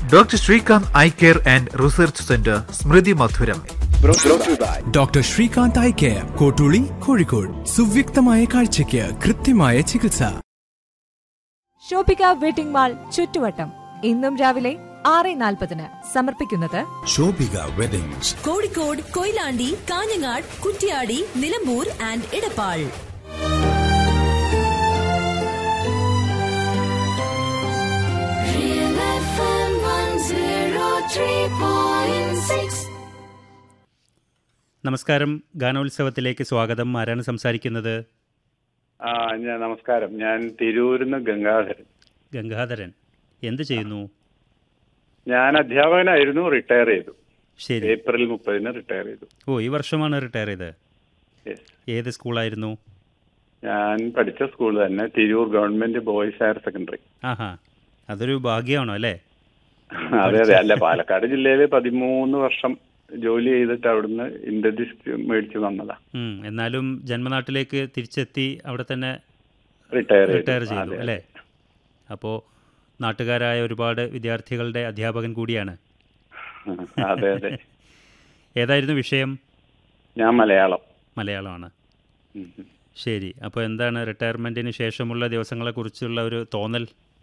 Doctor Srikanth eye care and research centre സ്മൃതി മധുരം doctor Srikanth eye care Kottooli Kozhikode സുവ്യക്തമായ കാഴ്ചയ്ക്ക് കൃത്യമായ ചികിത്സ ഷോപ്പിക വെഡിംഗ് മാൾ ചുറ്റുവട്ടം ഇന്നും രാവിലെ ആറ് നാൽപ്പതിന് സമർപ്പിക്കുന്നത് ശോഭിക വെഡിങ്സ് കോഴിക്കോട് കൊയിലാണ്ടി കാഞ്ഞങ്ങാട് കുറ്റ്യാടി നിലമ്പൂർ ആൻഡ് ഇടപ്പാൾ നമസ്കാരം ഗാനോത്സവത്തിലേക്ക് സ്വാഗതം ആരാണ് സംസാരിക്കുന്നത് ആ ഞാൻ നമസ്കാരം ഞാൻ തിരൂരിന്ന് ഗംഗാധരൻ ഗംഗാധരൻ എന്ത് ചെയ്യുന്നു ഞാൻ അധ്യാപകനായിരുന്നു റിട്ടയർ ചെയ്തു ശരി ഏപ്രിൽ മുപ്പതിന് റിട്ടയർ ചെയ്തു ഓ ഈ വർഷമാണ് റിട്ടയർ ചെയ്തത് Yes. ഏത് സ്കൂളായിരുന്നു ഞാൻ പഠിച്ച സ്കൂൾ തന്നെ Tirur government boys higher secondary ആഹാ അതൊരു ഭാഗ്യമാണോ അല്ലേ അതെ അതെ അല്ല പാലക്കാട് ജില്ലയിൽ പതിമൂന്ന് വർഷം ജോലി ചെയ്തിട്ട് അവിടുന്ന് ഇന്റർഡിസ്റ്റ് മേടിച്ചു വന്നതാ ഉം, എന്നാലും ജന്മനാട്ടിലേക്ക് തിരിച്ചെത്തി അവിടെ തന്നെ റിട്ടയർ റിട്ടയർ ചെയ്തു അല്ലേ അപ്പോൾ നാട്ടുകാരായ ഒരുപാട് വിദ്യാർത്ഥികളുടെ അധ്യാപകൻ കൂടിയാണ് അതെ അതെ ഏതായിരുന്നു വിഷയം ഞാൻ മലയാളം മലയാളമാണ് ഉം, ഉം. ശരി അപ്പോൾ എന്താണ് റിട്ടയർമെൻറ്റിന് ശേഷമുള്ള ദിവസങ്ങളെക്കുറിച്ചുള്ള ഒരു തോന്നൽ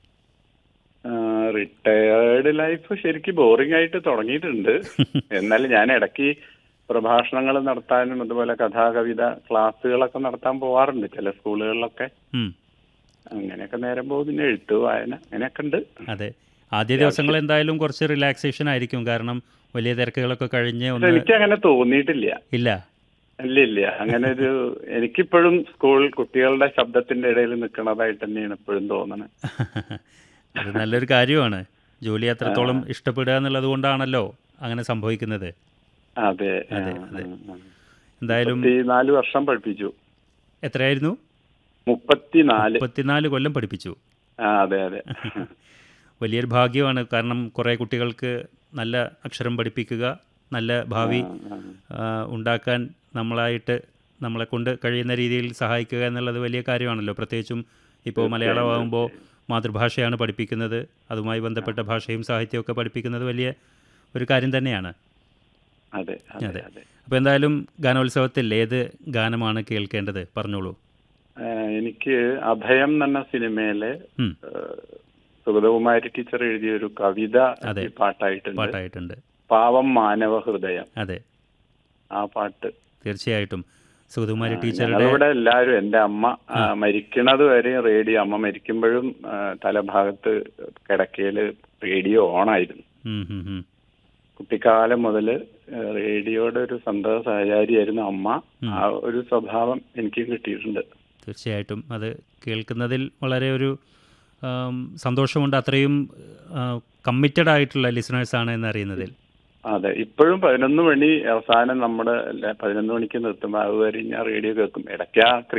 റിട്ടയേർഡ് ലൈഫ് ശരിക്കും ബോറിംഗ് ആയിട്ട് തുടങ്ങിയിട്ടുണ്ട് എന്നാലും ഞാൻ ഇടയ്ക്ക് പ്രഭാഷണങ്ങൾ നടത്താനും അതുപോലെ കഥാകവിത ക്ലാസ്സുകളൊക്കെ നടത്താൻ പോവാറുണ്ട് ചില സ്കൂളുകളിലൊക്കെ ഉം, അങ്ങനെയൊക്കെ നേരം പോകും പിന്നെ എഴുത്ത് വായന അങ്ങനെയൊക്കെ ഉണ്ട് അതെ ആദ്യ ദിവസങ്ങൾ എന്തായാലും കുറച്ച് റിലാക്സേഷൻ ആയിരിക്കും കാരണം വലിയ തിരക്കുകളൊക്കെ കഴിഞ്ഞ് പക്ഷെ ഒന്ന് എനിക്ക് അങ്ങനെ തോന്നിയിട്ടില്ല ഇല്ല ഇല്ല ഇല്ല അങ്ങനെ ഒരു എനിക്കിപ്പോഴും സ്കൂൾ കുട്ടികളുടെ ശബ്ദത്തിന്റെ ഇടയിൽ നിൽക്കുന്നതായിട്ട് തന്നെയാണ് ഇപ്പോഴും തോന്നുന്നത് അത് നല്ലൊരു കാര്യമാണ് ജോലി അത്രത്തോളം ഇഷ്ടപ്പെടുക എന്നുള്ളത് കൊണ്ടാണല്ലോ അങ്ങനെ സംഭവിക്കുന്നത് അതെ ആ, അതെ, അതെ. ആ, ആ. എന്തായാലും മുപ്പത്തിനാല് വർഷം പഠിപ്പിച്ചു എത്രയായിരുന്നു മുപ്പത്തിനാല് മുപ്പത്തിനാല് കൊല്ലം പഠിപ്പിച്ചു ആ അതെ അതെ വലിയൊരു ഭാഗ്യമാണ് കാരണം കുറേ കുട്ടികൾക്ക് നല്ല അക്ഷരം പഠിപ്പിക്കുക നല്ല ഭാവി ആ, ഉണ്ടാക്കാൻ നമ്മളായിട്ട് നമ്മളെ കൊണ്ട് കഴിയുന്ന രീതിയിൽ സഹായിക്കുക എന്നുള്ളത് വലിയ കാര്യമാണല്ലോ പ്രത്യേകിച്ചും ഇപ്പോൾ മലയാളമാകുമ്പോൾ മാതൃഭാഷയാണ് പഠിപ്പിക്കുന്നത് അതുമായി ബന്ധപ്പെട്ട ഭാഷയും സാഹിത്യവും ഒക്കെ പഠിപ്പിക്കുന്നത് വലിയ ഒരു കാര്യം തന്നെയാണ് അതെ അതെ അതെ അതെ അപ്പോൾ എന്തായാലും ഗാനോത്സവത്തിൽ ഏത് ഗാനമാണ് കേൾക്കേണ്ടത് പറഞ്ഞോളൂ ആ, എനിക്ക് അഭയം എന്ന സിനിമയിലെ ഉം, ആ, സുഗതകുമാരി ടീച്ചർ എഴുതിയ ഒരു കവിത അതെ. ഈ പാട്ടായിട്ടുണ്ട് പാട്ടായിട്ടുണ്ട് പാവം മാനവ ഹൃദയം അതെ ആ പാട്ട് തീർച്ചയായിട്ടും സുഗതകുമാരി ടീച്ചറുടെ ഞങ്ങളിവിടെ എല്ലാവരും എന്റെ അമ്മ ആ, മരിക്കണത് വരെ റേഡിയോ അമ്മ മരിക്കുമ്പോഴും ആ, തലഭാഗത്ത് കിടക്കയില് റേഡിയോ ഓണായിരുന്നു ഉം, ഉം, ഉം. കുട്ടിക്കാലം മുതൽ റേഡിയോയുടെ ഒരു സന്തത സഹചാരിയായിരുന്നു അമ്മ ആ ഒരു സ്വഭാവം എനിക്കും കിട്ടിയിട്ടുണ്ട് തീർച്ചയായിട്ടും അത് കേൾക്കുന്നതിൽ വളരെ ഒരു ആം, സന്തോഷമുണ്ട് അത്രയും കമ്മിറ്റഡ് ആയിട്ടുള്ള ലിസണേഴ്സാണ് എന്നറിയുന്നതിൽ അതെ ഇപ്പോഴും പതിനൊന്ന് മണി അവസാനം നമ്മുടെ എല്ലാ- പതിനൊന്ന് മണിക്ക് നിർത്തുമ്പോൾ അതുവരെ ഞാൻ റേഡിയോ കേൾക്കും ഇടയ്ക്ക് ആ